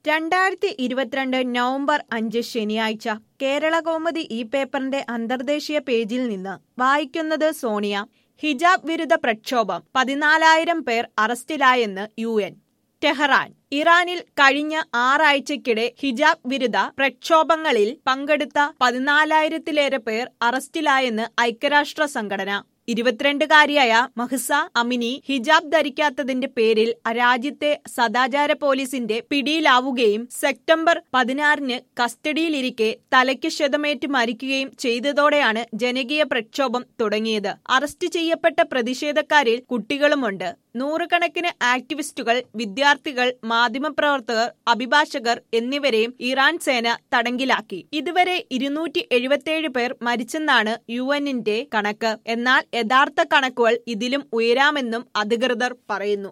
രണ്ടായിരത്തി ഇരുപത്തിരണ്ട് നവംബർ അഞ്ച് ശനിയാഴ്ച കേരള കൗമുദി ഈ പേപ്പറിന്റെ അന്തർദേശീയ പേജിൽ നിന്ന് വായിക്കുന്നത് സോണിയ ഹിജാബ് വിരുദ്ധ പ്രക്ഷോഭം പതിനാലായിരം പേർ അറസ്റ്റിലായെന്ന് യു എൻ ടെഹ്റാൻ ഇറാനിൽ കഴിഞ്ഞ ആറാഴ്ചയ്ക്കിടെ ഹിജാബ് വിരുദ്ധ പ്രക്ഷോഭങ്ങളിൽ പങ്കെടുത്ത പതിനാലായിരത്തിലേറെ പേർ അറസ്റ്റിലായെന്ന് ഐക്യരാഷ്ട്ര സംഘടന ഇരുപത്തിരണ്ടുകാരിയായ മഹ്സ അമിനി ഹിജാബ് ധരിക്കാത്തതിന്റെ പേരിൽ രാജ്യത്തെ സദാചാര പോലീസിന്റെ പിടിയിലാവുകയും സെപ്റ്റംബർ പതിനാറിന് കസ്റ്റഡിയിലിരിക്കെ തലയ്ക്ക് ക്ഷതമേറ്റ് മരിക്കുകയും ചെയ്തതോടെയാണ് ജനകീയ പ്രക്ഷോഭം തുടങ്ങിയത് അറസ്റ്റ് ചെയ്യപ്പെട്ട പ്രതിഷേധക്കാരിൽ കുട്ടികളുമുണ്ട് നൂറുകണക്കിന് ആക്ടിവിസ്റ്റുകൾ വിദ്യാർത്ഥികൾ മാധ്യമപ്രവർത്തകർ അഭിഭാഷകർ എന്നിവരെയും ഇറാൻ സേന തടങ്കിലാക്കി ഇതുവരെ ഇരുന്നൂറ്റി എഴുപത്തിയേഴ് പേർ മരിച്ചെന്നാണ് യു എന്നിന്റെ കണക്ക് എന്നാൽ യഥാർത്ഥ കണക്കുകൾ ഇതിലും ഉയരാമെന്നും അധികൃതർ പറയുന്നു